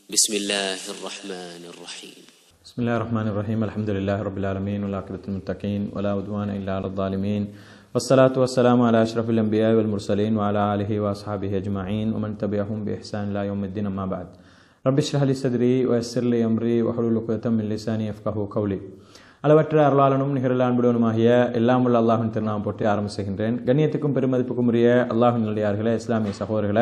بسم الله الرحمن الرحيم بسم الله الرحمن الرحيم الحمد لله رب العالمين والعاقبة للمتقين ولا عدوان إلا على الظالمين والصلاة والسلام على أشرف الأنبياء والمرسلين وعلى آله وأصحابه أجمعين ومن تبعهم بإحسان إلى يوم الدين أما بعد رب اشرح لي صدري ويسر لي أمري واحلل عقدة من لساني يفقهوا قولي அளவற்ற அருளாளனும் நிகரில் அன்புடனுமாகிய எல்லாம் உள்ள அல்லாஹின் திருநாமம் போட்டு ஆரம்பிச்சுகின்றேன் கண்ணியத்துக்கும் பெருமதிப்புக்கும் உரிய அல்லாஹின் நல்லடியார்களே இஸ்லாமிய சகோதரர்களே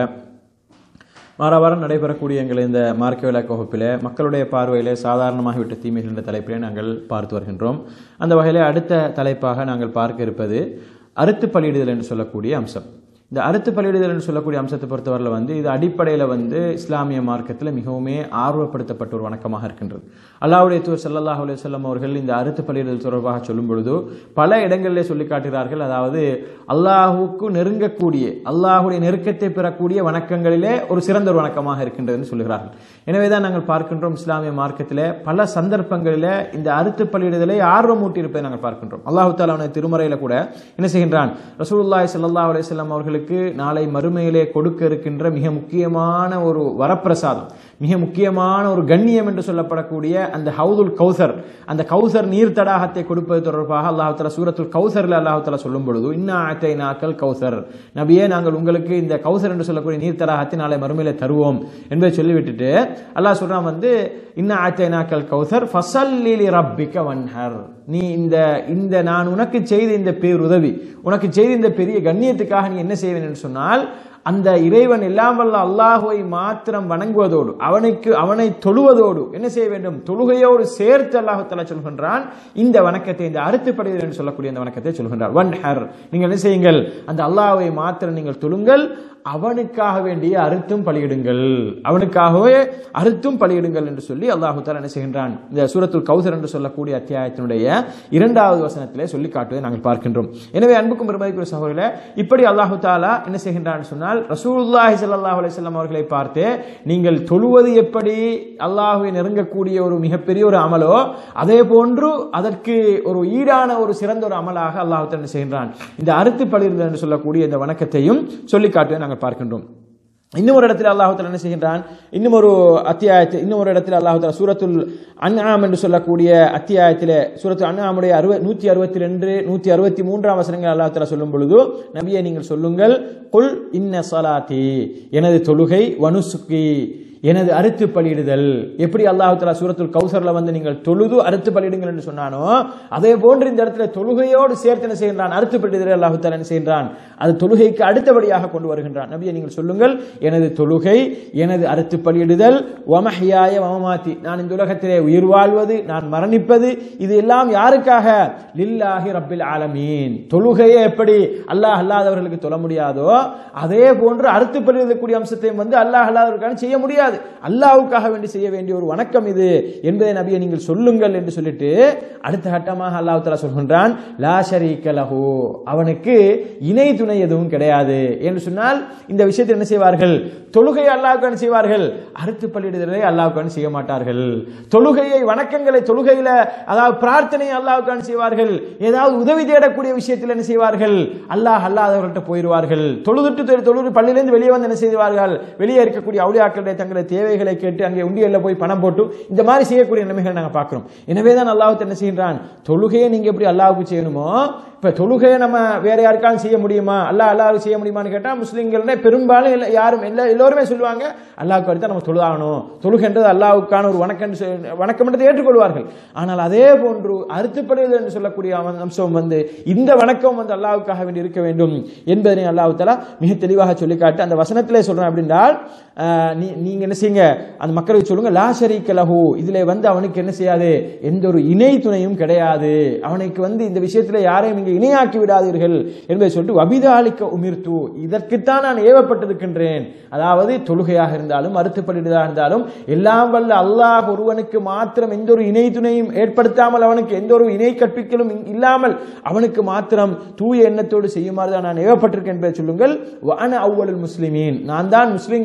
வார வாரம் நடைபெறக்கூடிய எங்கள் இந்த மார்க்க விளக்க வகுப்பில் மக்களுடைய பார்வையிலே சாதாரணமாகிவிட்ட தீமைகள் என்ற தலைப்பிலே நாங்கள் பார்த்து வருகின்றோம் அந்த வகையிலே அடுத்த தலைப்பாக நாங்கள் பார்க்க இருப்பது அறுத்து பலியிடுதல் என்று சொல்லக்கூடிய அம்சம் இந்த அறுத்து பலியிடுதல் என்று சொல்லக்கூடிய அம்சத்தை பொறுத்தவரையில் வந்து இது அடிப்படையில் வந்து இஸ்லாமிய மார்க்கத்தில் மிகவுமே ஆர்வப்படுத்தப்பட்ட ஒரு வணக்கமாக இருக்கின்றது அல்லாவுடைய தூர் சல்லல்லாஹ் அலுவலம் அவர்கள் இந்த அறுத்து பலியிடுதல் தொடர்பாக சொல்லும் பொழுது பல இடங்களிலே சொல்லி காட்டுகிறார்கள் அதாவது அல்லாஹுக்கு நெருங்கக்கூடிய அல்லாஹுடைய நெருக்கத்தை பெறக்கூடிய வணக்கங்களிலே ஒரு சிறந்த ஒரு வணக்கமாக இருக்கின்றதுன்னு சொல்லுகிறார்கள் எனவே தான் நாங்கள் பார்க்கின்றோம் இஸ்லாமிய மார்க்கத்தில் பல சந்தர்ப்பங்களில் இந்த அறுத்து பலியிடுதலை ஆர்வம் ஊட்டி இருப்பதை நாங்கள் பார்க்கின்றோம் அல்லாஹு தாலாவுடைய திருமறையில் கூட என்ன செய்கின்றான் ரசூலுல்லாய் சல்லாஹ் அலுவலம் அவர்களுக்கு நாளை மறுமையிலே கொடுக்க இருக்கின்ற மிக முக்கியமான ஒரு வரப்பிரசாதம் மிக முக்கியமான ஒரு கண்ணியம் என்று சொல்லப்படக்கூடிய அந்த ஹவுதுல் கௌசர் அந்த கௌசர் நீர் தடாகத்தை கொடுப்பது தொடர்பாக அல்லாஹு தலா சூரத்துல் கௌசர்ல அல்லாஹு தலா சொல்லும் பொழுது இன்னா ஆத்தை நாக்கல் கௌசர் நபியே நாங்கள் உங்களுக்கு இந்த கௌசர் என்று சொல்லக்கூடிய நீர் தடாகத்தை நாளை மறுமையில தருவோம் என்பதை சொல்லிவிட்டுட்டு அல்லாஹ் சொல்றான் வந்து இன்னா ஆத்தை நாக்கல் கௌசர் ஃபசல்லி ரப்பிக்க வன்ஹர் நீ இந்த இந்த நான் உனக்கு செய்த இந்த பேருதவி உனக்கு செய்த இந்த பெரிய கண்ணியத்துக்காக நீ என்ன செய்வேன் என்று சொன்னால் அந்த இறைவன் எல்லாம் வல்ல அல்லாஹுவை மாத்திரம் வணங்குவதோடு அவனுக்கு அவனை தொழுவதோடு என்ன செய்ய வேண்டும் தொழுகையோடு சேர்த்து அல்லாஹு தலா சொல்கின்றான் இந்த வணக்கத்தை இந்த அறுத்துப்படுகிறது என்று சொல்லக்கூடிய அந்த வணக்கத்தை சொல்கின்றார் ஒன் ஹர் நீங்கள் என்ன செய்யுங்கள் அந்த அல்லாஹுவை மாத்திரம் நீங்கள் தொழுங்கள் அவனுக்காக வேண்டிய அறுத்தும் பலியிடுங்கள் அவனுக்காகவே அறுத்தும் பலியிடுங்கள் என்று சொல்லி அல்லாஹு தாலா என்ன செய்கின்றான் இந்த சூரத்துல் கௌசர் என்று சொல்லக்கூடிய அத்தியாயத்தினுடைய இரண்டாவது வசனத்திலே சொல்லி காட்டுவதை நாங்கள் பார்க்கின்றோம் எனவே அன்புக்கும் பெருமதிக்குரிய சகோதரில் இப்படி அல்லாஹு தாலா என்ன செய்கின்றான் சொன்னால் ரசூலுல்லாஹி ஸல்லல்லாஹு அலைஹி வஸல்லம் அவர்களை பார்த்து நீங்கள் தொழுவது எப்படி அல்லாஹுவை நெருங்கக்கூடிய ஒரு மிகப்பெரிய ஒரு அமலோ அதே போன்று அதற்கு ஒரு ஈடான ஒரு சிறந்த ஒரு அமலாக அல்லாஹு என்ன செய்கின்றான் இந்த அறுத்து பலியிடுதல் என்று சொல்லக்கூடிய இந்த வணக்கத்தையும் சொல்லி காட்டுவதை நாங்கள் பார்க்கின்றோம் இன்னும் ஒரு இடத்துல அல்லாஹு என்ன செய்கின்றான் இன்னும் ஒரு அத்தியாயத்தில் இன்னும் ஒரு இடத்துல அல்லாஹு சூரத்துல் அன்ஆம் என்று சொல்லக்கூடிய அத்தியாயத்தில் சூரத்து அன்ஆமுடைய அறுப நூற்றி அறுபத்தி ரெண்டு நூற்றி அறுபத்தி மூன்றாம் வசனங்கள் அல்லாஹ் தலா சொல்லும் பொழுது நபியை நீங்கள் சொல்லுங்கள் குல் இன்ன சலாத்தி எனது தொழுகை வனுசுக்கி எனது அறுத்து பலியிடுதல் எப்படி அல்லாஹு தலா சூரத்துல் கௌசர்ல வந்து நீங்கள் தொழுது அறுத்து பலியிடுங்கள் என்று சொன்னானோ அதே போன்று இந்த இடத்துல தொழுகையோடு சேர்த்து என்ன செய்கின்றான் அறுத்து பலியிடுதல் அல்லாஹு தலா என்ன செய்கின்றான் அது தொழுகைக்கு அடுத்தபடியாக கொண்டு வருகின்றான் நபியை நீங்கள் சொல்லுங்கள் எனது தொழுகை எனது அறுத்து பலியிடுதல் வமஹியாய வமமாத்தி நான் இந்த உலகத்திலே உயிர் வாழ்வது நான் மரணிப்பது இது எல்லாம் யாருக்காக லில்லாஹி ரப்பில் ஆலமீன் தொழுகையை எப்படி அல்லாஹ் அல்லாதவர்களுக்கு தொழ முடியாதோ அதே போன்று அறுத்து பலியிடக்கூடிய அம்சத்தையும் வந்து அல்லாஹ் அல்லாதவர்களுக்கான செய்ய முடியாது அல்லாவுக்காக வேண்டி செய்ய வேண்டிய ஒரு வணக்கம் இது என்பதை நபியை நீங்கள் சொல்லுங்கள் என்று சொல்லிட்டு அடுத்த கட்டமாக அல்லாஹ் தலா சொல்கின்றான் லா ஷரீக்க லஹு அவனுக்கு இணை துணை எதுவும் கிடையாது என்று சொன்னால் இந்த விஷயத்தில் என்ன செய்வார்கள் தொழுகை அல்லாவுக்கான செய்வார்கள் அறுத்து பள்ளியிடுதலை அல்லாவுக்கான செய்ய மாட்டார்கள் தொழுகையை வணக்கங்களை தொழுகையில அதாவது பிரார்த்தனை அல்லாவுக்கான செய்வார்கள் ஏதாவது உதவி தேடக்கூடிய விஷயத்தில் என்ன செய்வார்கள் அல்லாஹ் அல்லாதவர்கள்ட்ட போயிடுவார்கள் தொழுதுட்டு தொழுது பள்ளியிலிருந்து வெளியே வந்து என்ன செய்வார்கள் வெளியே இருக்கக்கூடிய அவுளியாக்களுடைய தங்களுடைய தேவைகளை கேட்டு அங்கே உண்டியல்ல போய் பணம் போட்டு இந்த மாதிரி செய்யக்கூடிய நிலைமைகளை நாங்கள் பார்க்கிறோம் எனவே தான் அல்லாஹ் என்ன செய்கின்றான் தொழுகையை நீங்க எப்படி அல்லாவுக்கு செய்யணுமோ இப்ப தொழுகையை நம்ம வேற யாருக்காலும் செய்ய முடியுமா அல்லாஹ் அல்லாஹ் செய்ய முடியுமான்னு கேட்டா முஸ்லீம்கள பெரும்பாலும் எல்லா- யாரும் எல்லா எல்லோருமே சொல்லுவாங்க அல்லாஹ்வுக்கு அடுத்து நம்ம தொழுதாகணும் தொழுகைன்றது அல்லாஹ்வுக்கான ஒரு வணக்கம் என்று சொல்- வணக்கம் என்று ஏற்றுக்கொள்வார்கள் ஆனால் அதே போன்று அறுத்துப்படுதல் என்று சொல்லக்கூடிய அம- அம்சம் வந்து இந்த வணக்கம் வந்து அல்லாஹ்வுக்காக வேண்டி இருக்க வேண்டும் என்பதனை அல்லாஹ் தஆலா மிக தெளிவாக சொல்லி காட்டு அந்த வசனத்திலே சொல்றேன் அப்படின்றால் ஆஹ், நீ நீங்க என்ன செய்யுங்க அந்த மக்களுக்கு சொல்லுங்க லா ஷரீக்க லஹு இதுல வந்து அவனுக்கு என்ன செய்யாது எந்த ஒரு இணை துணையும் கிடையாது அவனுக்கு வந்து இந்த விஷயத்துல யாரையும் இங்க இணையாக்கி விடாதீர்கள் என்பதை சொல்லிட்டு வபிதாலிக்க உமிர்த்து இதற்குத்தான் நான் ஏவப்பட்டிருக்கின்றேன் அதாவது தொழுகையாக இருந்தாலும் அறுத்துப்படிதாக இருந்தாலும் எல்லாம் வல்ல அல்லாஹ் ஒருவனுக்கு மாத்திரம் எந்த ஒரு இணை துணையும் ஏற்படுத்தாமல் அவனுக்கு எந்த ஒரு இணை கற்பிக்கலும் இல்லாமல் அவனுக்கு மாத்திரம் தூய எண்ணத்தோடு செய்யுமாறு தான் நான் ஏவப்பட்டிருக்கேன் என்பதை சொல்லுங்கள் வான அவ்வளல் முஸ்லிமீன் நான் தான் முஸ்லிம்களிலே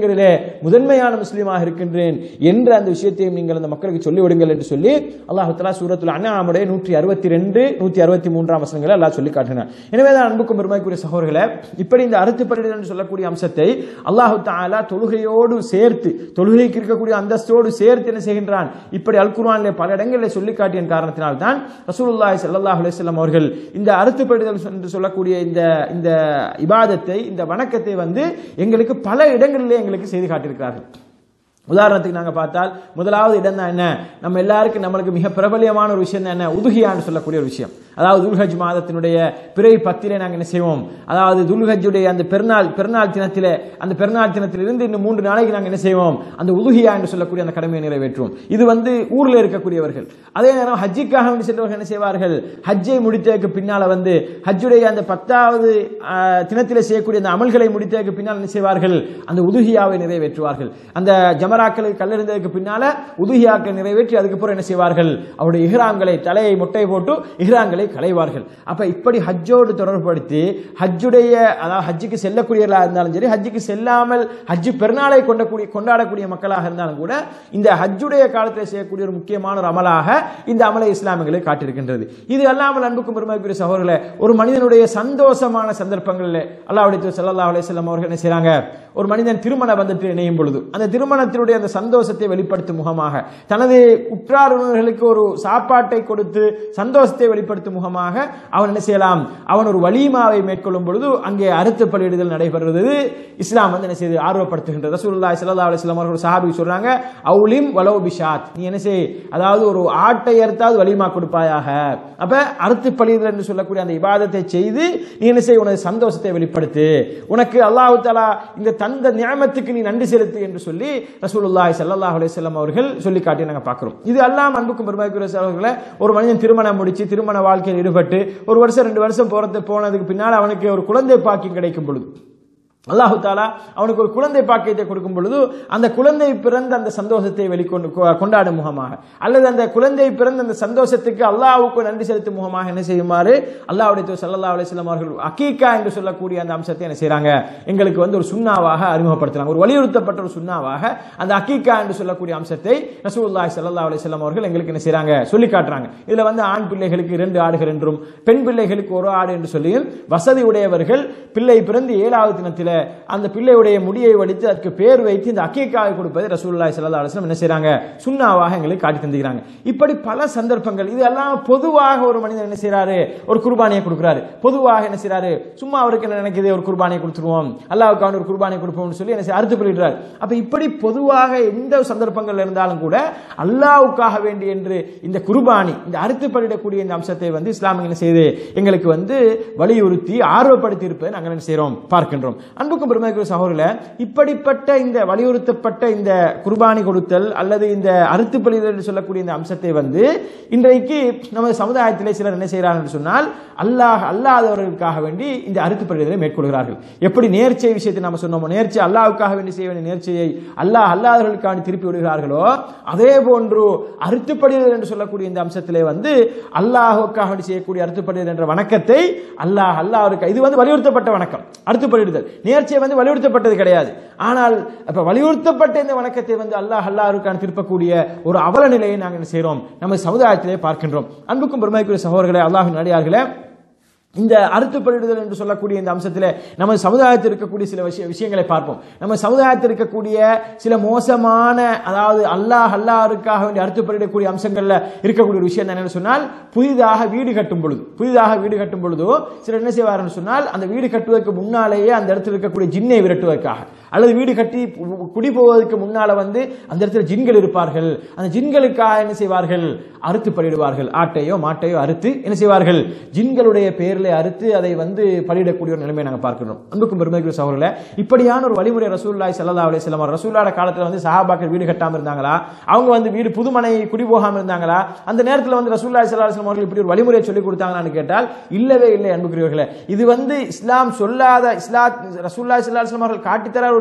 முதன்மையான முஸ்லீமாக இருக்கின்றேன் என்ற அந்த விஷயத்தையும் நீங்கள் அந்த மக்களுக்கு சொல்லிவிடுங்கள் என்று சொல்லி அல்லாஹு தலா சூரத்துல் அண்ணாமுடைய நூற்றி அறுபத்தி ரெண்டு நூற்றி அறுபத்தி மூன்றாம் வசனங்களை அல்லாஹ் சொல்லி காட்டினார் எனவே தான் அன்புக்கும் பெருமைக்குரிய சகோதரர்களே இப்படி இந்த அறுத்துப்படிதல் என்று சொல்லக்கூடிய அம்சத்தை அல்லாஹு தாலா தொழுகையோடு சேர்த்து தொழுகைக்கு இருக்கக்கூடிய அந்தஸ்தோடு சேர்த்து என்ன செய்கின்றான் இப்படி அல் குர்ஆனிலே பல இடங்களில் சொல்லி காட்டிய காரணத்தினால் தான் ரசூலுல்லாஹி ஸல்லல்லாஹு அலைஹி வஸல்லம் அவர்கள் இந்த அறுத்துப்படுதல் என்று சொல்லக்கூடிய இந்த இந்த இபாதத்தை இந்த வணக்கத்தை வந்து எங்களுக்கு பல இடங்களிலே எங்களுக்கு செய்து காட்டியிருக்கிறார்கள் உதாரணத்துக்கு நாங்கள் பார்த்தால் முதலாவது இடம் தான் என்ன நம்ம எல்லாருக்கும் நம்மளுக்கு மிக பிரபலியமான ஒரு விஷயம் தான் என்ன உதுகியான்னு சொல்லக்கூடிய ஒரு விஷயம் அதாவது துல்ஹஜ் மாதத்தினுடைய பிறை பத்திலே நாங்கள் என்ன செய்வோம் அதாவது துல்ஹஜ்ஜுடைய அந்த பெருநாள் பெருநாள் தினத்திலே அந்த பெருநாள் தினத்திலிருந்து இன்னும் மூன்று நாளைக்கு நாங்கள் என்ன செய்வோம் அந்த உதுகியா என்று சொல்லக்கூடிய அந்த கடமையை நிறைவேற்றுவோம் இது வந்து ஊரில் இருக்கக்கூடியவர்கள் அதே நேரம் ஹஜ்ஜிக்காக வேண்டி சென்றவர்கள் என்ன செய்வார்கள் ஹஜ்ஜை முடித்ததற்கு பின்னால வந்து ஹஜ்ஜுடைய அந்த பத்தாவது ஆஹ், தினத்திலே செய்யக்கூடிய அந்த அமல்களை முடித்ததற்கு பின்னால் என்ன செய்வார்கள் அந்த உதுகியாவை நிறைவேற்றுவார்கள் அந்த ஜமராக்களை கல்லெறிந்ததற்கு பின்னால உதுகியாக்களை நிறைவேற்றி அதுக்கப்புறம் என்ன செய்வார்கள் அவருடைய இஹ்ராம்களை தலையை முட்டை போட்டு இஹ்ராம்களை களைவார்கள் அப்ப இப்படி ஹஜ்ஜோடு தொடர்புபடுத்தி ஹஜ்ஜுடைய அதாவது ஹஜ்ஜுக்கு செல்லக்கூடியவர்களாக இருந்தாலும் சரி ஹஜ்ஜுக்கு செல்லாமல் ஹஜ்ஜு பெருநாளை கொண்டக்கூடிய கொண்டாடக்கூடிய மக்களாக இருந்தாலும் கூட இந்த ஹஜ்ஜுடைய காலத்தில் செய்யக்கூடிய ஒரு முக்கியமான ஒரு அமலாக இந்த அமலை இஸ்லாமியர்களை காட்டியிருக்கின்றது இது அல்லாமல் அன்புக்கும் பெருமைக்குரிய சகோதரர்களே ஒரு மனிதனுடைய சந்தோஷமான சந்தர்ப்பங்களில் அல்லாஹ்வுடைய ஸல்லல்லாஹு அலைஹி வஸல்லம் அவர்கள் என்ன செய்றாங்க ஒரு மனிதன் திருமண பந்தத்தில் இணையும் பொழுது அந்த திருமணத்தினுடைய அந்த சந்தோஷத்தை வெளிப்படுத்தும் முகமாக தனது உற்றார் உறவினர்களுக்கு ஒரு சாப்பாட்டை கொடுத்து சந்தோஷத்தை வெளிப்படுத்தும் முகமாக அவன் என்ன செய்யலாம் அவன் ஒரு வலிமாவை மேற்கொள்ளும் பொழுது அங்கே அறுத்து பலியிடுதல் நடைபெறுவது இஸ்லாம் வந்து என்ன செய்து ஆர்வப்படுத்துகின்றது ரசூலுல்லாஹி ஸல்லல்லாஹு அலைஹி வஸல்லம் அவர்கள் சஹாபி சொல்றாங்க அவுலிம் வலோ பிஷாத் நீ என்ன செய் அதாவது ஒரு ஆட்டை அறுத்தாவது வலிமா கொடுப்பாயாக அப்ப அறுத்து பலியிடுதல் என்று சொல்லக்கூடிய அந்த இபாதத்தை செய்து நீ என்ன செய் உனது சந்தோஷத்தை வெளிப்படுத்து உனக்கு அல்லாஹ் தஆலா இந்த தந்த நியமத்துக்கு நீ நன்றி செலுத்து என்று சொல்லி ரசூலுல்லாஹி ஸல்லல்லாஹு அலைஹி வஸல்லம் அவர்கள் சொல்லி காட்டி நாங்க பார்க்கிறோம் இது அல்லாஹ் அன்புக்கும் பெருமைக்குரிய சகோதரர்களே ஒரு மனிதன் திருமணம் முடிச்சு திருமண வாழ்க்கையில் ஈடுபட்டு ஒரு வருஷம் ரெண்டு வருஷம் போறது போனதுக்கு பின்னால் அவனுக்கு ஒரு குழந்தை பாக்கியம் கிடைக்கும் பொழுது அல்லாஹு தாலா அவனுக்கு ஒரு குழந்தை பாக்கியத்தை கொடுக்கும் பொழுது அந்த குழந்தை பிறந்த அந்த சந்தோஷத்தை வெளிக்கொண்டு கொ- கொண்டாடும் முகமாக அல்லது அந்த குழந்தை பிறந்த அந்த சந்தோஷத்துக்கு அல்லாஹ்வுக்கு நன்றி செலுத்தும் முகமாக என்ன செய்யுமாறு அல்லாஹ்வுடைய தூதர் ஸல்லல்லாஹு அலைஹி வஸல்லம் அவர்கள் அக்கீகா என்று சொல்லக்கூடிய அந்த அம்சத்தை என்ன செய்றாங்க எங்களுக்கு வந்து ஒரு சுண்ணாவாக அறிமுகப்படுத்துறாங்க ஒரு வலியுறுத்தப்பட்ட ஒரு சுண்ணாவாக அந்த அக்கீகா என்று சொல்லக்கூடிய அம்சத்தை ரசூலுல்லாஹி ஸல்லல்லாஹு அலைஹி வஸல்லம் அவர்கள் எங்களுக்கு என்ன செய்றாங்க சொல்லி காட்டுறாங்க இதுல வந்து ஆண் பிள்ளைகளுக்கு இரண்டு ஆடுகள் என்றும் பெண் பிள்ளைகளுக்கு ஒரு ஆடு என்று சொல்லியும் வசதி உடையவர்கள் பிள்ளை பிறந்து ஏழாவது தினத்தில அந்த பிள்ளையுடைய முடியை வடித்து அதுக்கு பேர் வைத்து இந்த அக்கீக்காவை கொடுப்பது ரசூலுல்லாஹி ஸல்லல்லாஹு அலைஹி வஸல்லம் என்ன செய்றாங்க சுண்ணாவாக எங்களுக்கு காட்டி தந்துக்கிறாங்க இப்படி பல சந்தர்ப்பங்கள் இதெல்லாம் பொதுவாக ஒரு மனிதன் என்ன செய்றாரு ஒரு குர்பானியை கொடுக்குறாரு பொதுவாக என்ன செய்றாரு சும்மா அவருக்கு என்ன நினைக்குது ஒரு குர்பானியை கொடுத்துருவோம் அல்லாஹ்வுக்கு அவன் ஒரு குர்பானியை கொடுப்போம்னு சொல்லி என்ன செய்ய அறுத்து பண்ணிடுறாரு அப்ப இப்படி பொதுவாக எந்த சந்தர்ப்பங்கள் இருந்தாலும் கூட அல்லாஹ்வுக்காக வேண்டி என்று இந்த குர்பானி இந்த அறுத்து பலியிடக்கூடிய இந்த அம்சத்தை வந்து இஸ்லாம் என்ன செய்யுது எங்களுக்கு வந்து வலியுறுத்தி ஆர்வப்படுத்தி இருப்பதை நாங்கள் என்ன செய்றோம் பார்க்கின்றோம் அன்புக்கும் பெருமைக்குரிய சகோதரர்களே இப்படிப்பட்ட இந்த வலியுறுத்தப்பட்ட இந்த குர்பானி கொடுத்தல் அல்லது இந்த அறுத்து பலியிடல் என்று சொல்லக்கூடிய இந்த அம்சத்தை வந்து இன்றைக்கு நமது சமுதாயத்திலே சிலர் என்ன செய்கிறார்கள் என்று சொன்னால் அல்லாஹ் அல்லாதவர்களுக்காக வேண்டி இந்த அறுத்து பலியிடலை மேற்கொள்கிறார்கள் எப்படி நேர்ச்சை விஷயத்தை நம்ம சொன்னோமோ நேர்ச்சை அல்லாஹ்வுக்காக வேண்டி செய்ய வேண்டிய நேர்ச்சையை அல்லாஹ் அல்லாதவர்களுக்காக திருப்பி விடுகிறார்களோ அதே போன்று அறுத்துப்படுதல் என்று சொல்லக்கூடிய இந்த அம்சத்திலே வந்து அல்லாஹுக்காக வேண்டி செய்யக்கூடிய அறுத்துப்படுதல் என்ற வணக்கத்தை அல்லாஹ் அல்லாஹ்வுக்கு இது வந்து வலியுறுத்தப்பட்ட வணக்கம் அறுத்துப்படுதல் நேர்ச்சை வந்து வலியுறுத்தப்பட்டது கிடையாது ஆனால் அப்ப வலியுறுத்தப்பட்ட இந்த வணக்கத்தை வந்து அல்லாஹ் அல்லாஹ்வுக்கான திருப்பக்கூடிய ஒரு அவல நிலையை நாங்கள் என்ன செய்கிறோம் நம்ம சமுதாயத்திலே பார்க்கின்றோம் அன்புக்கும் பெருமைக்குரிய சகோதரர்களே அல்லாஹின் நடிகார்களே இந்த அறுத்துப்படிடுதல் என்று சொல்லக்கூடிய இந்த அம்சத்தில் நம்ம சமுதாயத்தில் இருக்கக்கூடிய சில விஷய விஷயங்களை பார்ப்போம் நம்ம சமுதாயத்தில் இருக்கக்கூடிய சில மோசமான அதாவது அல்லாஹ் அல்லாஹ்வுக்காக வேண்டி அறுத்துப்படிடக்கூடிய அம்சங்கள்ல இருக்கக்கூடிய ஒரு விஷயம் என்னன்னு சொன்னால் புதிதாக வீடு கட்டும் பொழுது புதிதாக வீடு கட்டும் பொழுதோ சிலர் என்ன செய்வார்கள் சொன்னால் அந்த வீடு கட்டுவதற்கு முன்னாலேயே அந்த இடத்துல இருக்கக்கூடிய ஜின்னை விரட்டுவதற்காக அல்லது வீடு கட்டி பு- குடி போவதற்கு முன்னால வந்து அந்த இடத்துல ஜின்கள் இருப்பார்கள் அந்த ஜின்களுக்காக என்ன செய்வார்கள் அறுத்து பலியிடுவார்கள் ஆட்டையோ மாட்டையோ அறுத்து என்ன செய்வார்கள் ஜின்களுடைய பேரில் அறுத்து அதை வந்து பலியிடக்கூடிய ஒரு நிலைமை நாங்கள் பார்க்கிறோம் அன்புக்கும் பெருமைக்குரிய சகோதரர்களே இப்படியான ஒரு வழிமுறை ரசூல்லாய் ஸல்லல்லாஹு அலைஹி வஸல்லம் ரசூல்லாட காலத்துல வந்து சஹாபாக்கள் வீடு கட்டாம இருந்தாங்களா அவங்க வந்து வீடு புதுமனை குடி போகாம இருந்தாங்களா அந்த நேரத்தில் வந்து ரசூல்லாய் ஸல்லல்லாஹு அலைஹி வஸல்லம் அவர்கள் இப்படி ஒரு வழிமுறையை சொல்லி கொடுத்தாங்களான்னு கேட்டால் இல்லவே இல்லை அன்புக்குரியவர்களே இது வந்து இஸ்லாம் சொல்லாத இஸ்லாம் ரசூல்லாய் ஸல்லல்லாஹு அலைஹி வஸல்லம் அவர்கள் காட்டித்தர ஒரு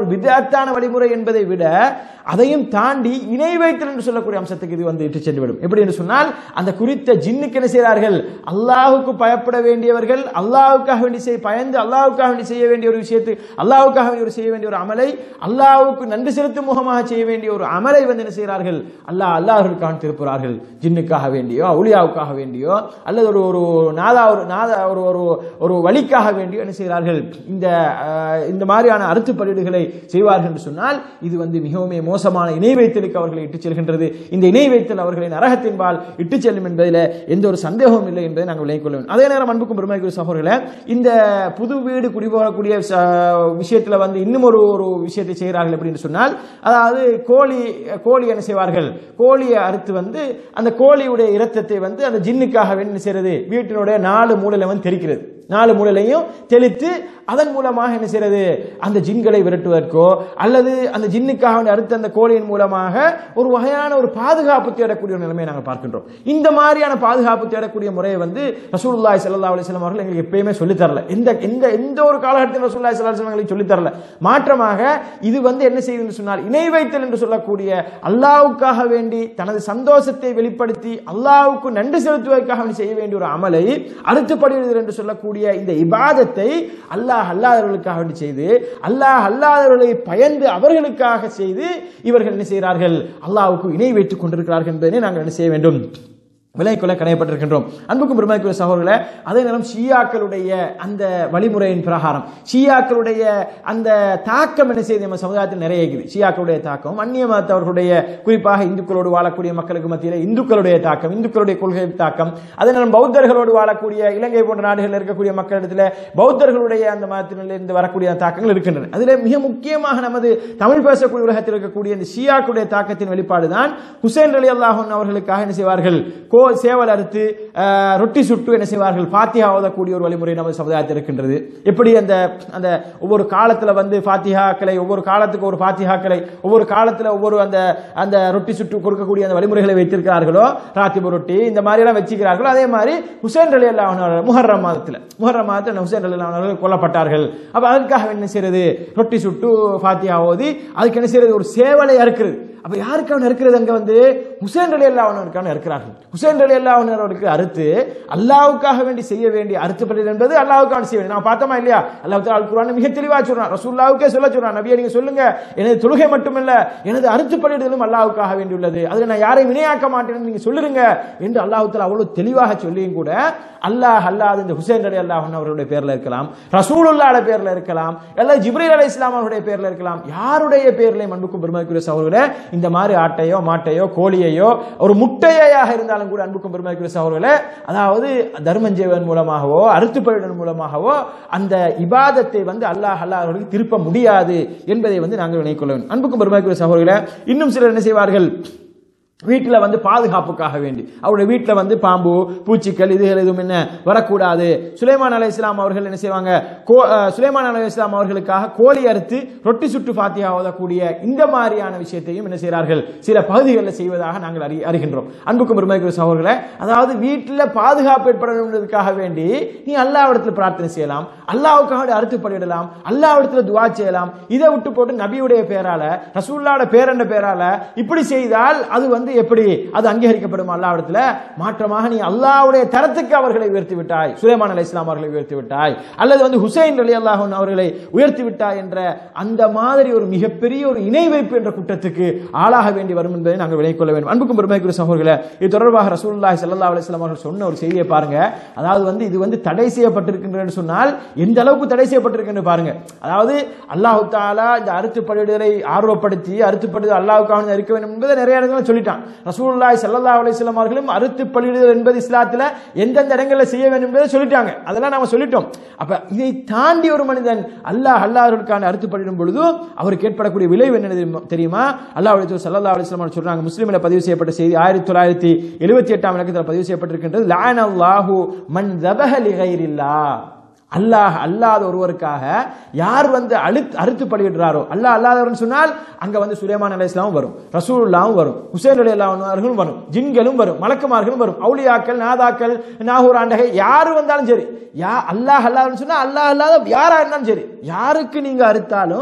ஒரு விதத்தான வழிமுறை என்பதை விட அதையும் தாண்டி இணை வைத்தல் என்று சொல்லக்கூடிய அம்சத்துக்கு இது வந்து இட்டு சென்றுவிடும் எப்படி என்று சொன்னால் அந்த குறித்த ஜின்னுக்கு என்ன செய்கிறார்கள் அல்லாஹுக்கு பயப்பட வேண்டியவர்கள் அல்லாஹுக்காக வேண்டி செய்ய பயந்து அல்லாஹுக்காக வேண்டி செய்ய வேண்டிய ஒரு விஷயத்து அல்லாஹுக்காக வேண்டி ஒரு செய்ய வேண்டிய ஒரு அமலை அல்லாஹுக்கு நன்றி செலுத்தும் முகமாக செய்ய வேண்டிய ஒரு அமலை வந்து என்ன செய்கிறார்கள் அல்லாஹ் அல்லாஹர்களுக்காக திருப்புறார்கள் ஜின்னுக்காக வேண்டியோ அவுலியாவுக்காக வேண்டியோ அல்லது ஒரு ஒரு நாதா ஒரு நாதா ஒரு ஒரு ஒரு வழிக்காக வேண்டியோ என்ன செய்கிறார்கள் இந்த அஹ், இந்த மாதிரியான அறுத்து பலிடுகளை செய்வார்கள் என்று சொன்னால் இது வந்து மிகவும் மோசமான இணை வைத்தலுக்கு அவர்களை இட்டுச் செல்கின்றது இந்த இணை வைத்தல் அவர்களை நரகத்தின்பால் இட்டுச் செல்லும் என்பதில் எந்த ஒரு சந்தேகமும் இல்லை என்பதை நாங்கள் விளங்கிக் கொள்ள வேண்டும் அதே நேரம் அன்புக்கும் பெருமைக்குரிய சகோதரர்களே இந்த புது வீடு குடிபோகக்கூடிய ச- விஷயத்துல வந்து இன்னும் ஒரு ஒரு விஷயத்தை செய்கிறார்கள் அப்படின்னு சொன்னால் அதாவது கோழி கோழி என்ன செய்வார்கள் கோழியை அறுத்து வந்து அந்த கோழியுடைய இரத்தத்தை வந்து அந்த ஜின்னுக்காக வேண்டி என்ன செய்யறது வீட்டினுடைய நாலு மூலையில வந்து தெரிக்கிறது நாலு மூலையிலையும் தெளித்து அதன் மூலமாக என்ன செய்யறது அந்த ஜின்களை விரட்டுவதற்கோ அல்லது அந்த ஜின்னுக்காக வேண்டி அறுத்த அந்த கோழியின் மூலமாக ஒரு வகையான ஒரு பாதுகாப்பு தேடக்கூடிய ஒரு நிலைமையை நாங்கள் பார்க்கின்றோம் இந்த மாதிரியான பாதுகாப்பு தேடக்கூடிய முறையை வந்து ரசூலுல்லாஹி ஸல்லல்லாஹு அலைஹி வஸல்லம் அவர்கள் எங்களுக்கு எப்பயுமே சொல்லித் தரல எந்த எந்த எந்த ஒரு காலகட்டத்தில் ரசூலுல்லாஹி ஸல்லல்லாஹு அலைஹி வஸல்லம் எங்களுக்கு சொல்லித் தரல மாற்றமாக இது வந்து என்ன செய்யுதுன்னு சொன்னால் இணை வைத்தல் என்று சொல்லக்கூடிய அல்லாஹ்வுக்காக வேண்டி தனது சந்தோஷத்தை வெளிப்படுத்தி அல்லாஹ்வுக்கு நன்றி செலுத்துவதற்காக வேண்டி செய்ய வேண்டிய ஒரு அமலை அறுத்துப்படுகிறது என்று சொல்லக்கூடிய இந்த இபாதத்தை அல்லாஹ் அல்லாதவர்களுக்காக வேண்டி செய்து அல்லாஹ் அல்லாதவர்களை பயந்து அவர்களுக்காக செய்து இவர்கள் என்ன செய்கிறார்கள் அல்லாஹ்வுக்கு இணை வைத்துக் கொண்டிருக்கிறார்கள் என்பதை நாங்கள் என்ன செய்ய வேண்டும் விலைக்குள்ள கடையப்பட்டிருக்கின்றோம் அன்புக்கும் பெருமைக்குரிய சகோதரர்களே அதே நேரம் ஷியாக்களுடைய அந்த வழிமுறையின் பிரகாரம் ஷியாக்களுடைய அந்த தாக்கம் என்ன செய்யுது நம்ம சமுதாயத்தில் நிறைய இருக்குது ஷியாக்களுடைய தாக்கம் அந்நிய மதத்தவர்களுடைய குறிப்பாக இந்துக்களோடு வாழக்கூடிய மக்களுக்கு மத்தியில் இந்துக்களுடைய தாக்கம் இந்துக்களுடைய கொள்கை தாக்கம் அதே நேரம் பௌத்தர்களோடு வாழக்கூடிய இலங்கை போன்ற நாடுகளில் இருக்கக்கூடிய மக்களிடத்தில் பௌத்தர்களுடைய அந்த மதத்திலிருந்து வரக்கூடிய தாக்கங்கள் இருக்கின்றன அதில் மிக முக்கியமாக நமது தமிழ் பேசக்கூடிய உலகத்தில் இருக்கக்கூடிய இந்த ஷியாக்களுடைய தாக்கத்தின் வெளிப்பாடு தான் ஹுசைன் அலி அல்லாஹன் அவர்களுக்காக என்ன செய்வார்கள் கோ சேவல் அறுத்து அஹ், ரொட்டி சுட்டு என்ன செய்வார்கள் ஃபாத்திஹா ஓதக்கூடிய ஒரு வழிமுறை நமது சமுதாயத்தில் இருக்கின்றது எப்படி அந்த அந்த ஒவ்வொரு காலத்துல வந்து ஃபாத்திஹாக்களை ஒவ்வொரு காலத்துக்கு ஒரு ஃபாத்திஹாக்களை ஒவ்வொரு காலத்துல ஒவ்வொரு அந்த அந்த ரொட்டி சுட்டு கொடுக்கக்கூடிய அந்த வழிமுறைகளை வைத்திருக்கிறார்களோ ராத்திபு ரொட்டி இந்த மாதிரி எல்லாம் வச்சுக்கிறார்களோ அதே மாதிரி ஹுசைன் அலி அல்லாஹ் முஹர்ரம் மாதத்துல முஹர்ரம் மாதத்தில் ஹுசைன் அலி அல்லாஹ் அவர்கள் கொல்லப்பட்டார்கள் அப்ப அதுக்காக என்ன செய்யறது ரொட்டி சுட்டு ஃபாத்திஹா ஓதி அதுக்கு என்ன செய்யறது ஒரு சேவலை அறுக்கிறது அப்ப யாருக்கான இருக்கிறது அங்க வந்து ஹுசேன் அலி அல்லாஹ்வுக்கான இருக்கிறார்கள் ஹுசேன் அலி அல்லாஹ்வுக்கு அறுத்து அல்லாஹ்வுக்காக வேண்டி செய்ய வேண்டிய அறுத்து பள்ளி என்பது அல்லாஹ்வுக்கான செய்ய வேண்டிய நான் பார்த்தோமா இல்லையா அல்லாஹ் தாலா அல் குர்ஆன் மிக தெளிவா சொல்றான் ரசூலுல்லாஹ்வுக்கே சொல்ல சொல்றான் நபியே நீங்க சொல்லுங்க எனது தொழுகை மட்டுமல்ல எனது அறுத்து பள்ளியிடலும் அல்லாஹ்வுக்காக வேண்டியுள்ளது அதுல நான் யாரையும் வினையாக்க மாட்டேன்னு நீங்க சொல்லுங்க என்று அல்லாஹ் தாலா அவ்வளவு தெளிவாக சொல்லியும் கூட அல்லாஹ் அல்லாஹ் இந்த ஹுசேன் அலி அல்லாஹ் அவருடைய பேர்ல இருக்கலாம் ரசூலுல்லாஹ் பேர்ல இருக்கலாம் அல்லது ஜிப்ரீல் அலை இஸ்லாம் அவருடைய பேர்ல இருக்கலாம் யாருடைய பேர்லையும் அன்புக்கும் பெருமைக்குரிய சகோதரர்களே இந்த மாதிரி ஆட்டையோ மாட்டையோ கோழியையோ ஒரு முட்டையாக இருந்தாலும் கூட அன்புக்கும் பெருமைக்குரிய சகோதரர்களே அதாவது தர்மஞ்சேவன் மூலமாகவோ அறுத்துப்பழிடன் மூலமாகவோ அந்த இபாதத்தை வந்து அல்லாஹ் அல்லாஹ் அவர்களுக்கு திருப்ப முடியாது என்பதை வந்து நாங்கள் நினைக்கொள்ள வேண்டும் அன்புக்கும் பெருமைக்குரிய சகோதரர்களே இன்னும் சிலர் என்ன செய்வார்கள் வீட்டில் வந்து பாதுகாப்புக்காக வேண்டி அவருடைய வீட்டில் வந்து பாம்பு பூச்சிக்கள் இதுகள் எதுவும் என்ன வரக்கூடாது சுலைமான் அலை இஸ்லாம் அவர்கள் என்ன செய்வாங்க கோ- அஹ், சுலைமான் அலை இஸ்லாம் அவர்களுக்காக கோழி அறுத்து ரொட்டி சுட்டு ஃபாத்தியா ஓதக்கூடிய இந்த மாதிரியான விஷயத்தையும் என்ன செய்கிறார்கள் சில பகுதிகளில் செய்வதாக நாங்கள் அறி அறிகின்றோம் அன்புக்கும் பெருமைக்குரிய சகோதரர்களே அதாவது வீட்டில் பாதுகாப்பு ஏற்பட வேண்டியதற்காக வேண்டி நீ அல்லாவிடத்தில் பிரார்த்தனை செய்யலாம் அல்லாவுக்காக வேண்டி அறுத்து பலியிடலாம் அல்லாவிடத்தில் துவா செய்யலாம் இதை விட்டு போட்டு நபியுடைய பேரால ரசூல்லாட பேரண்ட பேரால இப்படி செய்தால் அது வந்து எப்படி அது அங்கீகரிக்கப்படும் அல்லாவிடத்துல மாற்றமாக நீ அல்லாவுடைய தரத்துக்கு அவர்களை உயர்த்தி விட்டாய் சுலைமான் அலை இஸ்லாம் அவர்களை உயர்த்தி விட்டாய் அல்லது வந்து ஹுசைன் அலி அல்லாஹன் அவர்களை உயர்த்தி விட்டாய் என்ற அந்த மாதிரி ஒரு மிகப்பெரிய ஒரு இணை வைப்பு என்ற குற்றத்துக்கு ஆளாக வேண்டி வரும் என்பதை நாங்கள் விளங்கிக் கொள்ள வேண்டும் அன்புக்கும் பெருமைக்குரிய சகோதரர்களே இது தொடர்பாக ரசூலுல்லாஹி ஸல்லல்லாஹு அலைஹி வஸல்லம் அவர்கள் சொன்ன ஒரு செய்தியை பாருங்க அதாவது வந்து இது வந்து தடை செய்யப்பட்டிருக்கின்றன்னு சொன்னால் எந்த அளவுக்கு தடை செய்யப்பட்டிருக்குன்னு பாருங்க அதாவது அல்லாஹ் தாலா இந்த அறுத்து பலியிடலை ஆர்வப்படுத்தி அறுத்து பலியிடல் அல்லாஹ்வுக்காக இருக்க வேண்டும் என்பதை நிறைய இடங்களில் சொல்லிட்டான் ரசூலுல்லாஹி ஸல்லல்லாஹு அலைஹி வஸல்லம் அவர்களும் அறுத்து பலியிடுதல் என்பது இஸ்லாத்துல எந்தெந்த இடங்களில் செய்ய வேண்டும் என்பதை சொல்லிட்டாங்க அதெல்லாம் நாம சொல்லிட்டோம் அப்ப இதை தாண்டி ஒரு மனிதன் அல்லாஹ் அல்லாஹ்வுக்கான அறுத்து பலியிடும் பொழுது அவருக்கு ஏற்படக்கூடிய விளைவு என்ன தெரியுமா- தெரியுமா அல்லாஹ் சல்லல்லாஹு அலைஹி வஸல்லம் சொல்றாங்க முஸ்லிமில் பதிவு செய்யப்பட்ட செய்தி ஆயிரத்தி தொள்ளாயிரத்தி எழுபத்தி எட்டாம் இலக்கத்தில் பதிவு செய்யப்பட்டிருக்கின்றது லான் அல்லாஹு மன் தபஹ லிகைரில்லாஹ் அல்லாஹ் அல்லாத ஒருவருக்காக யார் வந்து அழுத்து அறுத்து பலியிடுறாரோ அல்லாஹ் அல்லாதவர்னு சொன்னால் அங்க வந்து சுலைமான் அலை இஸ்லாமும் வரும் ரசூலுல்லாவும் வரும் ஹுசைன் அலி அல்லாஹர்களும் வரும் ஜின்களும் வரும் மலக்குமார்களும் வரும் அவுலியாக்கள் நாதாக்கள் நாகூர் ஆண்டகை யார் வந்தாலும் சரி யா அல்லாஹ் அல்லாஹ்னு சொன்னா அல்லாஹ் அல்லாத யாரா இருந்தாலும் சரி யாருக்கு நீங்க அறுத்தாலும்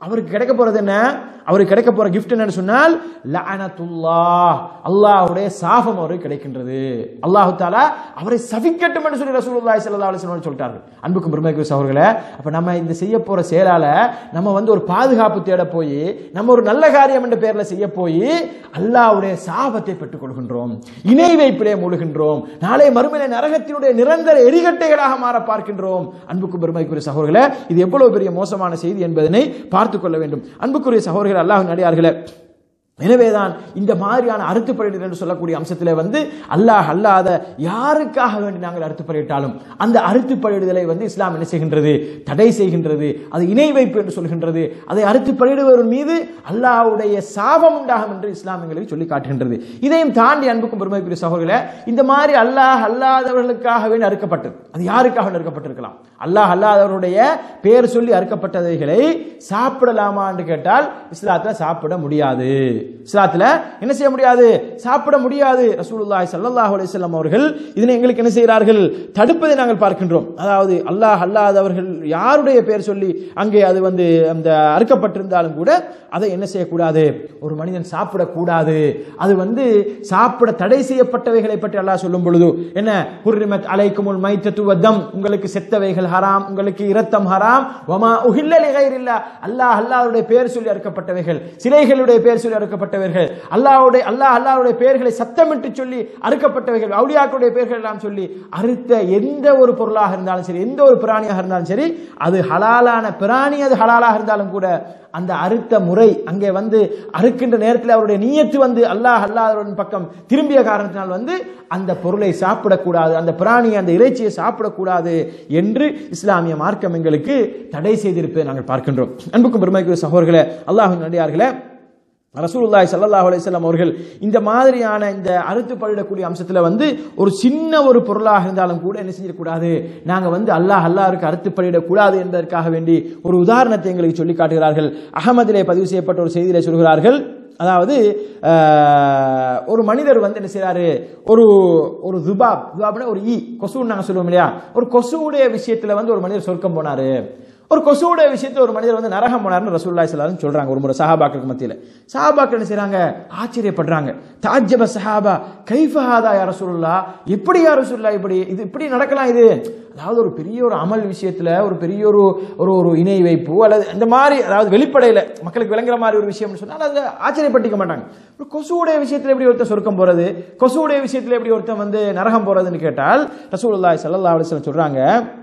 அவருக்கு கிடைக்க போறது என்ன அவருக்கு கிடைக்க போற gift என்னன்னு சொன்னால் லஅனத்துல்லாஹ் அல்லாஹ்வுடைய சாபம் அவருக்கு கிடைக்கின்றது அல்லாஹ் தாலா அவரை சபிக்கட்டும் என்று சொல்லி ரசூலுல்லாஹி ஸல்லல்லாஹு அலைஹி வஸல்லம் சொல்லிட்டார்கள் அன்புக்கும் பெருமைக்கு சகோதரர்களே அப்ப நம்ம இந்த செய்ய போற செயலால நம்ம வந்து ஒரு பாதுகாப்பு தேட போய் நம்ம ஒரு நல்ல காரியம் என்ற பெயர்ல செய்ய போய் அல்லாஹ்வுடைய சாபத்தை பெற்றுக் கொள்கின்றோம் இணை வைப்பிலே மூழ்கின்றோம் நாளை மறுமையில நரகத்தினுடைய நிரந்தர எரிகட்டைகளாக மாற பார்க்கின்றோம் அன்புக்கும் பெருமைக்குரிய சகோதரர்களே இது எவ்வளவு பெரிய மோசமான செய்தி என்பதனை பார்த்துக் கொள்ள வேண்டும் அன்புக்குரிய சகோதரர்கள் அல்லாஹ் நடிகார்களே எனவேதான் இந்த மாதிரியான அறுத்துப்படையிடல் என்று சொல்லக்கூடிய அம்சத்தில் வந்து அல்லாஹ் அல்லாத யாருக்காக வேண்டி நாங்கள் அறுத்துப்படையிட்டாலும் அந்த அறுத்துப்படையிடுதலை வந்து இஸ்லாம் என்ன செய்கின்றது தடை செய்கின்றது அது இணை வைப்பு என்று சொல்கின்றது அதை அறுத்துப்படையிடுவர் மீது அல்லாஹ்வுடைய சாபம் உண்டாகும் என்று இஸ்லாம் எங்களுக்கு சொல்லி காட்டுகின்றது இதையும் தாண்டி அன்புக்கும் பெருமைக்குரிய சகோதரர்களே இந்த மாதிரி அல்லாஹ் அல்லாதவர்களுக்காக வேண்டி அறுக்கப்பட்டது அது யாருக்காக வேண்டி அறுக்கப்பட்டிருக்கலாம் அல்லாஹ் அல்லாதவருடைய பேர் சொல்லி அறுக்கப்பட்டவைகளை சாப்பிடலாமா என்று கேட்டால் இஸ்லாத்துல சாப்பிட முடியாது இஸ்லாத்துல என்ன செய்ய முடியாது சாப்பிட முடியாது ரசூலுல்லாஹி ஸல்லல்லாஹு அலைஹி வஸல்லம் அவர்கள் இதனை எங்களுக்கு என்ன செய்கிறார்கள் தடுப்பதை நாங்கள் பார்க்கின்றோம் அதாவது அல்லாஹ் அல்லாதவர்கள் யாருடைய பேர் சொல்லி அங்கே அது வந்து அந்த அறுக்கப்பட்டிருந்தாலும் கூட அதை என்ன செய்யக்கூடாது ஒரு மனிதன் சாப்பிடக்கூடாது அது வந்து சாப்பிட தடை செய்யப்பட்டவைகளை பற்றி அல்லாஹ் சொல்லும் பொழுது என்ன ஹுர்ரிமத் அலைக்குமுல் மைத்தத்து வத்தம் உங்களுக்கு செத்தவைகள் ஹராம் உங்களுக்கு இரத்தம் ஹராம் வமா உஹில்ல லிகைரில்லா அல்லாஹ் அல்லாஹ்வுடைய பேர் சொல்லி அறுக்கப்பட்டவைகள் சிலைகளுடைய பேர் சொல்லி அறுக்கப்பட்டவர்கள் அல்லாஹ்வுடைய அல்லாஹ் அல்லாஹ்வுடைய பெயர்களை சத்தமிட்டு சொல்லி அறுக்கப்பட்டவைகள் அவுலியாக்களுடைய பெயர்கள் எல்லாம் சொல்லி அறுத்த எந்த ஒரு பொருளாக இருந்தாலும் சரி எந்த ஒரு பிராணியாக இருந்தாலும் சரி அது ஹலாலான பிராணி அது ஹலாலாக இருந்தாலும் கூட அந்த அறுத்த முறை அங்கே வந்து அறுக்கின்ற நேரத்தில் அவருடைய நீயத்து வந்து அல்லாஹ் அல்லாஹ்வின் பக்கம் திரும்பிய காரணத்தினால் வந்து அந்த பொருளை சாப்பிடக்கூடாது அந்த பிராணியை அந்த இறைச்சியை சாப்பிடக்கூடாது என்று இஸ்லாமிய மார்க்கம் எங்களுக்கு தடை செய்திருப்பதை நாங்கள் பார்க்கின்றோம் அன்புக்கும் பெருமைக்குரிய சகோதரர்களே அல்லாஹின் நடிகார்களே ரசூலுல்லாஹி ஸல்லல்லாஹு அலைஹி வஸல்லம் அவர்கள் இந்த மாதிரியான இந்த அறுத்து பழிடக்கூடிய அம்சத்துல வந்து ஒரு சின்ன ஒரு பொருளாக இருந்தாலும் கூட என்ன செஞ்சிடக்கூடாது நாங்க வந்து அல்லாஹ் அல்லாஹ்ருக்கு அறுத்து பழிடக்கூடாது என்பதற்காக வேண்டி ஒரு உதாரணத்தை எங்களுக்கு சொல்லி காட்டுகிறார்கள் அகமதிலே பதிவு செய்யப்பட்ட ஒரு செய்தியிலே சொல்கிறார்கள் அதாவது ஆஹ், ஒரு மனிதர் வந்து என்ன செய்றாரு ஒரு ஒரு துபாப் துபாப்னா ஒரு ஈ கொசுன்னு நாங்க சொல்லுவோம் இல்லையா ஒரு கொசுவுடைய விஷயத்துல வந்து ஒரு மனிதர் சொர்க்கம் போனாரு ஒரு கொசுவுடைய விஷயத்துல ஒரு மனிதர் வந்து நரகம் போனார்னு ரசூலுல்லாஹி ஸல்லல்லாஹு அலைஹி சொல்றாங்க ஒரு முறை சஹாபாக்களுக்கு மத்தியில சஹாபாக்கள் என்ன செய்றாங்க ஆச்சரியப்படுறாங்க தாஜ்ஜப சஹாபா கைஃப ஹாதா யா ரசூலுல்லாஹ் எப்படி யா ரசூலுல்லாஹ் இப்படி இது இப்படி நடக்கலாம் இது அதாவது ஒரு பெரிய ஒரு அமல் விஷயத்துல ஒரு பெரிய ஒரு ஒரு ஒரு இணை வைப்பு அல்லது இந்த மாதிரி அதாவது வெளிப்படையில மக்களுக்கு விளங்குற மாதிரி ஒரு விஷயம் சொன்னால் அதை ஆச்சரியப்பட்டிக்க மாட்டாங்க ஒரு கொசுவுடைய விஷயத்துல எப்படி ஒருத்தன் சொர்க்கம் போறது கொசுவுடைய விஷயத்துல எப்படி ஒருத்தன் வந்து நரகம் போறதுன்னு கேட்டால் ரசூலுல்லாஹி ஸல்லல்லாஹு அலைஹி வஸல்லம் சொல்றாங்க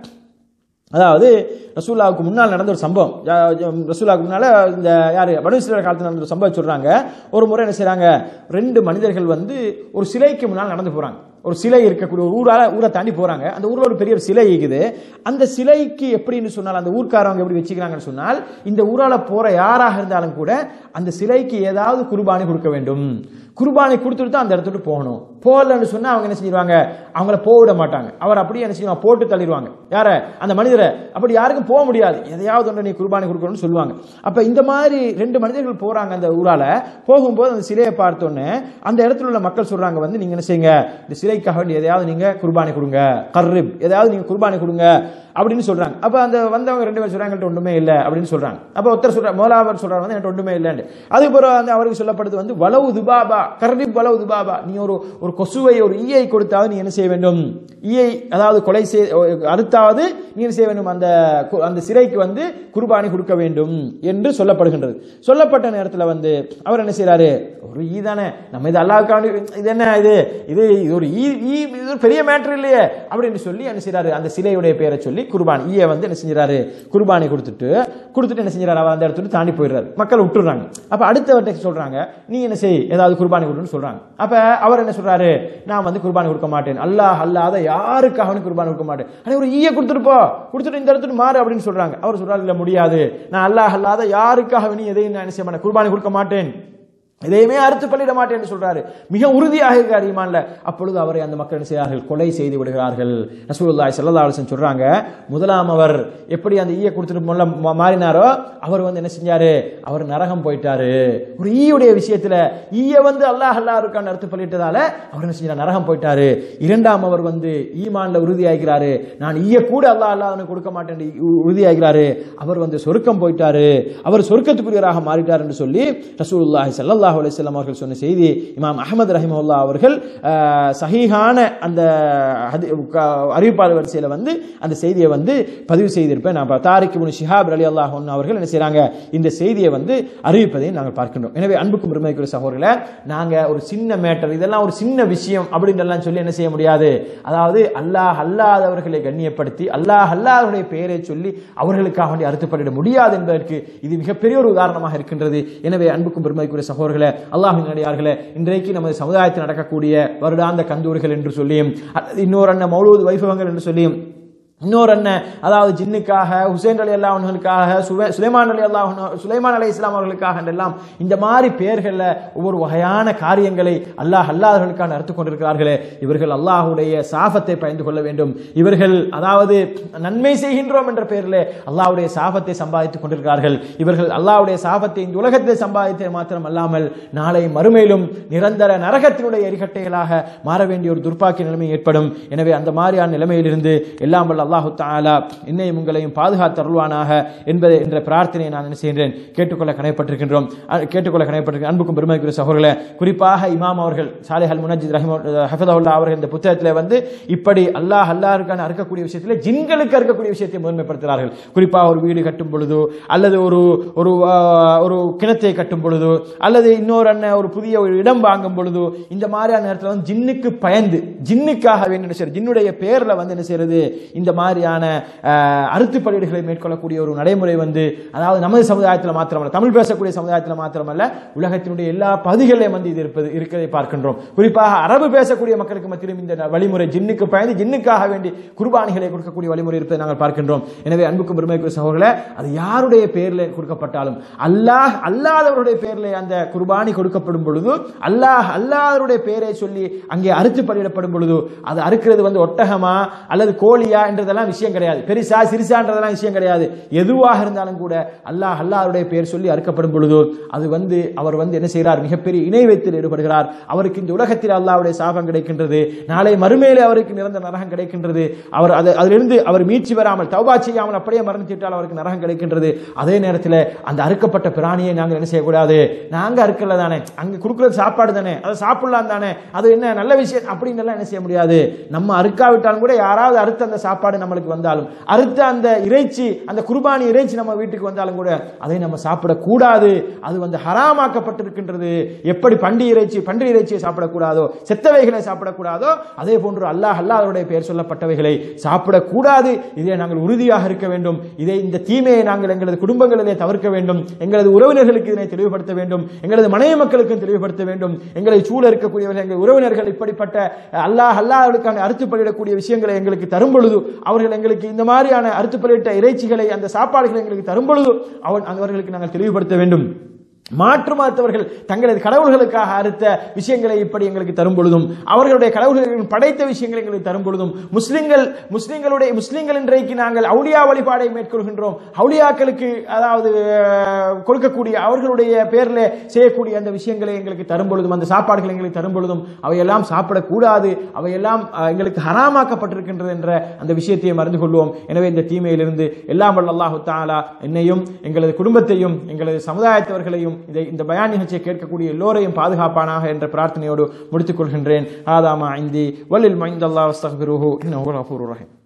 அதாவது ரசூல்லாவுக்கு முன்னால் நடந்த ஒரு சம்பவம் ஜா- ஜா- ரசூல்லாவுக்கு முன்னால இந்த யாரு பனுஸ்வரர் காலத்தில் நடந்த ஒரு சம்பவம் சொல்றாங்க ஒரு முறை என்ன செய்றாங்க ரெண்டு மனிதர்கள் வந்து ஒரு சிலைக்கு முன்னால் நடந்து போறாங்க ஒரு சிலை இருக்கக்கூடிய ஒரு ஊரால ஊரை தாண்டி போறாங்க அந்த ஊர்ல ஒரு பெரிய ஒரு சிலை இருக்குது அந்த சிலைக்கு எப்படின்னு சொன்னால் அந்த ஊர்க்காரவங்க எப்படி வச்சுக்கிறாங்கன்னு சொன்னால் இந்த ஊரால போற யாராக இருந்தாலும் கூட அந்த சிலைக்கு ஏதாவது குர்பானி கொடுக்க வேண்டும் குர்பானி கொடுத்துட்டு தான் அந்த இடத்துக்கு போகணும் போகலன்னு சொன்னா அவங்க என்ன செஞ்சிருவாங்க அவங்கள போக விட மாட்டாங்க அவர் அப்படியே என்ன செய்வாங்க போட்டு தள்ளிடுவாங்க யார அந்த மனிதரை அப்படி யாருக்கும் போக முடியாது எதையாவது ஒன்று நீ குர்பானி கொடுக்கணும்னு சொல்லுவாங்க அப்ப இந்த மாதிரி ரெண்டு மனிதர்கள் போறாங்க அந்த ஊரால போகும்போது அந்த சிலையை பார்த்தோன்னே அந்த இடத்துல உள்ள மக்கள் சொல்றாங்க வந்து நீங்க என்ன செய்யுங்க இந்த சிலைக்காக வேண்டி எதையாவது நீங்க குர்பானி கொடுங்க கர்ரிப் எதையாவது நீங்க குர்பானி கொடுங்க அப்படின்னு சொல்றாங்க அப்ப அந்த வந்தவங்க ரெண்டு பேர் சொல்றாங்க "என்கிட்ட ஒன்றுமே இல்லை அப்படின்னு சொல்றாங்க அப்ப ஒருத்தர் சொல்ற முதலாவர் சொல்றாரு வந்து என்கிட்ட ஒன்றுமே இல்லைன்னு அதுக்கப்புறம் வந்து அவருக்கு சொல்லப்படுது வந்து வலவு துபாபா கர்ரிப் வலவு துபாபா நீ ஒரு ஒரு கொசுவை ஒரு ஈயை கொடுத்தாவது நீ என்ன செய்ய வேண்டும் ஈயை அதாவது கொலை செய் அறுத்தாவது நீ என்ன செய்ய வேண்டும் அந்த கு- அந்த சிறைக்கு வந்து குர்பானி கொடுக்க வேண்டும் என்று சொல்லப்படுகின்றது சொல்லப்பட்ட நேரத்தில் வந்து அவர் என்ன செய்றாரு ஒரு ஈ தானே நம்ம இது அல்லாவுக்காண்டி இது என்ன இது இது இது ஒரு ஈ ஈ இது ஒரு பெரிய மேட்டர் இல்லையே அப்படின்னு சொல்லி என்ன செய்றாரு அந்த சிலையுடைய பேரை சொல்லி குர்பானி ஈயை வந்து என்ன செஞ்சாரு குர்பானி கொடுத்துட்டு கொடுத்துட்டு என்ன செஞ்சாரு அவர் அந்த இடத்துல இருந்து தாண்டி போயிடுறாரு மக்கள் விட்டுறாங்க அப்ப அடுத்தவர்கிட்ட சொல்றாங்க நீ என்ன செய் ஏதாவது குர்பானி கொடுன்னு சொல்றாங்க அப்ப அவர் என்ன சொல்றாரு நான் வந்து குர்பானி கொடுக்க மாட்டேன் அல்லாஹ் அல்லாத யாருக்காகவும் குர்பானி கொடுக்க மாட்டேன் ஆனா ஒரு ஈய கொடுத்துட்டு போ கொடுத்துட்டு இந்த இடத்துக்கு மாறு அப்படின்னு சொல்றாங்க அவர் சொல்றாரு இல்ல முடியாது நான் அல்லாஹ் அல்லாத யாருக்காக நீ எதையும் நான் என்ன செய்ய மாட்டேன் குர்பானி கொடுக்க மாட்டேன் இதையுமே அறுத்து பள்ளிட மாட்டேன் என்று சொல்றாரு மிக உறுதியாக இருக்கார் ஈமான்ல அப்பொழுது அவரை அந்த மக்கள் என்ன செய்கிறார்கள் கொலை செய்து விடுகிறார்கள் ரசூலுல்லாஹி ஸல்லல்லாஹு அலைஹி வஸல்லம் சொல்றாங்க முதலாம் அவர் எப்படி அந்த ஈய கொடுத்துட்டு முல்ல மா- மாறினாரோ அவர் வந்து என்ன செஞ்சாரு அவர் நரகம் போயிட்டாரு ஒரு ஈயுடைய விஷயத்துல ஈய வந்து அல்லாஹ் அல்லாஹ் இருக்கான்னு அறுத்து பள்ளிட்டதால அவர் என்ன செஞ்சார் நரகம் போயிட்டாரு இரண்டாம் அவர் வந்து ஈமான்ல உறுதியாகிறாரு நான் ஈய கூட அல்லாஹ் அல்லாஹ்னு கொடுக்க மாட்டேன் என்று உ- உறுதியாகிறாரு அவர் வந்து சொர்க்கம் போயிட்டாரு அவர் சொர்க்கத்துக்குரியவராக மாறிட்டார் என்று சொல்லி ரசூலுல்லாஹி ஸல்லல்லாஹு அலைஹி வஸல்லம் அவர்கள் சொன்ன செய்தி இமாம் அஹமது ரஹிமஹுல்லா அவர்கள் ஆஹ், சஹீஹான அந்த ஹதி- க- அறிவிப்பாளர் வரிசையில வந்து அந்த செய்தியை வந்து பதிவு செய்திருப்பேன் நான் பா- தாரிக் இப்னு ஷிஹாப் அலி அல்லாஹ் அவர்கள் என்ன செய்றாங்க இந்த செய்தியை வந்து அறிவிப்பதை நாங்கள் பார்க்கின்றோம் எனவே அன்புக்கும் பெருமைக்குரிய சகோதரர்களே நாங்க ஒரு சின்ன மேட்டர் இதெல்லாம் ஒரு சின்ன விஷயம் அப்படின்னு எல்லாம் சொல்லி என்ன செய்ய முடியாது அதாவது அல்லாஹ் அல்லாதவர்களை கண்ணியப்படுத்தி அல்லாஹ் அல்லாதவருடைய பெயரை சொல்லி அவர்களுக்காக வேண்டி அறுத்துப்படிட முடியாது என்பதற்கு இது மிகப்பெரிய ஒரு உதாரணமாக இருக்கின்றது எனவே அன்புக்கும் பெருமைக்குரிய சகோதரர்களே அல்லாஹின் அடியார்களே இன்றைக்கு நமது சமுதாயத்தில் நடக்கக்கூடிய வருடாந்த கந்தூரிகள் என்று சொல்லியும் அல்லது இன்னொரு அண்ணன் மௌலூது வைபவங்கள் என்று சொல்லியும் இன்னொரு அண்ணன் அதாவது ஜின்னுக்காக ஹுசைன் அலி அல்லாஹ் அவர்களுக்காக சுவே- சுலைமான் அலி அல்லாஹ் சுலைமான் அலி இஸ்லாம் அவர்களுக்காக என்றெல்லாம் இந்த மாதிரி பெயர்களில் ஒவ்வொரு வகையான காரியங்களை அல்லாஹ் அல்லாதவர்களுக்கான அறுத்து கொண்டிருக்கிறார்களே இவர்கள் அல்லாஹ்வுடைய சாபத்தை பயந்து கொள்ள வேண்டும் இவர்கள் அதாவது நன்மை செய்கின்றோம் என்ற பெயரிலே அல்லாஹ்வுடைய சாபத்தை சம்பாதித்துக் கொண்டிருக்கிறார்கள் இவர்கள் அல்லாஹ்வுடைய சாபத்தை இந்த உலகத்தை சம்பாதித்தது மாத்திரம் அல்லாமல் நாளை மறுமையிலும் நிரந்தர நரகத்தினுடைய எரிகட்டைகளாக மாற வேண்டிய ஒரு துர்ப்பாக்கிய நிலைமை ஏற்படும் எனவே அந்த மாதிரியான நிலைமையிலிருந்து எல்லாம் வல்ல அல்லாஹு தாலா என்னையும் உங்களையும் பாதுகாத்து அருள்வானாக என்பதை என்ற பிரார்த்தனையை நான் என்ன செய்கின்றேன் கேட்டுக்கொள்ள கணைப்பட்டிருக்கின்றோம் அஹ், கேட்டுக்கொள்ள கணைப்பட்டிருக்கிற அன்புக்கும் பெருமைக்குரிய சகோதரர்களே குறிப்பாக இமாம் அவர்கள் சாலிஹ் அல் முனஜித் ரஹிம் ஹஃபதவுல்லா அவர்கள் இந்த புத்தகத்தில் வந்து இப்படி அல்லாஹ் அல்லாஹ்ருக்கான அறுக்கக்கூடிய விஷயத்தில் ஜின்களுக்கு அறுக்கக்கூடிய விஷயத்தை முதன்மைப்படுத்துகிறார்கள் குறிப்பாக ஒரு வீடு கட்டும் பொழுதோ அல்லது ஒரு ஒரு ஆஹ், ஒரு கிணத்தை கட்டும் பொழுதோ அல்லது இன்னொரு அண்ணன் ஒரு புதிய ஒரு இடம் வாங்கும் பொழுதோ இந்த மாதிரியான நேரத்தில் வந்து ஜின்னுக்கு பயந்து ஜின்னுக்காக வேண்டி என்ன செய்யறது ஜின்னுடைய பேர்ல வந்து என்ன செய்யறது இந்த மாதிரியான ஆஹ், அறுத்து பலியிடுகளை மேற்கொள்ளக்கூடிய ஒரு நடைமுறை வந்து அதாவது நமது சமுதாயத்தில் மாத்திரமல்ல தமிழ் பேசக்கூடிய சமுதாயத்தில் மாத்திரமல்ல உலகத்தினுடைய எல்லா பகுதிகளிலும் வந்து இது இருப்பது இருக்கிறதை பார்க்கின்றோம் குறிப்பாக அரபு பேசக்கூடிய மக்களுக்கு மத்தியிலும் இந்த வழிமுறை ஜின்னுக்கு பயந்து ஜின்னுக்காக வேண்டி குர்பானிகளை கொடுக்கக்கூடிய வழிமுறை இருப்பதை நாங்கள் பார்க்கின்றோம் எனவே அன்புக்கும் பெருமைக்குரிய சகோதரர்களே அது யாருடைய பேரில் கொடுக்கப்பட்டாலும் அல்லாஹ் அல்லாதவருடைய பேரில் அந்த குர்பானி கொடுக்கப்படும் பொழுது அல்லாஹ் அல்லாதவருடைய பெயரை சொல்லி அங்கே அறுத்து பலியிடப்படும் பொழுது அது அறுக்கிறது வந்து ஒட்டகமா அல்லது கோழியா என்றதெல்லாம் விஷயம் கிடையாது பெரிசா சிறுசான்றதெல்லாம் விஷயம் கிடையாது எதுவாக இருந்தாலும் கூட அல்லாஹ் அல்லாஹ்வுடைய பெயர் சொல்லி அறுக்கப்படும் பொழுது அது வந்து அவர் வந்து என்ன செய்கிறார் மிகப்பெரிய இணை வைத்தில் ஈடுபடுகிறார் அவருக்கு இந்த உலகத்தில் அல்லாஹ்வுடைய சாபம் கிடைக்கின்றது நாளை மறுமையிலே அவருக்கு நிரந்தர நரகம் கிடைக்கின்றது அவர் அது அதிலிருந்து அவர் மீட்சி பெறாமல் தௌபா செய்யாமல் அப்படியே மரணித்துவிட்டால் அவருக்கு நரகம் கிடைக்கின்றது அதே நேரத்தில் அந்த அறுக்கப்பட்ட பிராணியை நாங்கள் என்ன செய்யக்கூடாது நாங்க அறுக்கல தானே அங்க கொடுக்குறது சாப்பாடு தானே அதை சாப்பிடலாம் தானே அது என்ன நல்ல விஷயம் அப்படின்னு எல்லாம் என்ன செய்ய முடியாது நம்ம அறுக்காவிட்டாலும் கூட யாராவது அறுத்த அந்த சாப்பாடு நம்மளுக்கு வந்தாலும் அறுத்த அந்த இறைச்சி அந்த குர்பானி இறைச்சி நம்ம வீட்டுக்கு வந்தாலும் கூட அதை நம்ம சாப்பிடக்கூடாது அது வந்து ஹராமாக்கப்பட்டிருக்கின்றது எப்படி பண்டி இறைச்சி பன்றி இறைச்சியை சாப்பிடக்கூடாதோ செத்தவைகளை சாப்பிடக்கூடாதோ அதே போன்று அல்லாஹ் அல்லாஹ்வுடைய பெயர் சொல்லப்பட்டவைகளை சாப்பிடக்கூடாது இதை நாங்கள் உறுதியாக இருக்க வேண்டும் இதை இந்த தீமையை நாங்கள் எங்களது குடும்பங்களிலே தவிர்க்க வேண்டும் எங்களது உறவினர்களுக்கு இதனை தெளிவுபடுத்த வேண்டும் எங்களது மனைவி மக்களுக்கும் தெளிவுபடுத்த வேண்டும் எங்களை சூழ இருக்கக்கூடியவர்கள் எங்கள் உறவினர்கள் இப்படிப்பட்ட அல்லாஹ் அல்லாஹ்வுக்கான அறுத்து பலியிடக்கூடிய விஷயங்களை எங்களுக்கு தரும் பொழுது அவர்கள் எங்களுக்கு இந்த மாதிரியான அறுத்து பலியிட்ட இறைச்சிகளை அந்த சாப்பாடுகளை எங்களுக்கு தரும் பொழுது அவன் அவர்களுக்கு நாங்கள் தெளிவுபடுத்த வேண்டும் மாற்று மதத்தவர்கள் தங்களது கடவுள்களுக்காக அறுத்த விஷயங்களை இப்படி எங்களுக்கு தரும் பொழுதும் அவர்களுடைய கடவுள்கள் படைத்த விஷயங்களை எங்களுக்கு தரும் பொழுதும் முஸ்லிம்கள் முஸ்லிம்களுடைய முஸ்லிம்கள் இன்றைக்கு நாங்கள் அவுலியா வழிபாடை மேற்கொள்கின்றோம் அவுலியாக்களுக்கு அதாவது அஹ், கொடுக்கக்கூடிய அவர்களுடைய பேரில் செய்யக்கூடிய அந்த விஷயங்களை எங்களுக்கு தரும் பொழுதும் அந்த சாப்பாடுகளை எங்களுக்கு தரும் பொழுதும் அவையெல்லாம் சாப்பிடக்கூடாது அவையெல்லாம் அஹ், எங்களுக்கு ஹராமாக்கப்பட்டிருக்கின்றது என்ற அந்த விஷயத்தையும் மறந்து கொள்வோம் எனவே இந்த தீமையிலிருந்து எல்லாம் வல்ல அல்லாஹு தாலா என்னையும் எங்களது குடும்பத்தையும் எங்களது சமுதாயத்தவர்களையும் இதை இந்த பயான் நிகழ்ச்சியை கேட்கக்கூடிய எல்லோரையும் பாதுகாப்பானாக என்ற பிரார்த்தனையோடு முடித்துக் கொள்கின்றேன் ஆதாமா ஐந்தி வல்லில் மைந்தல்லா அஸ்தக்பிருஹு இன்னஹு கஃபூருர் ரஹீம்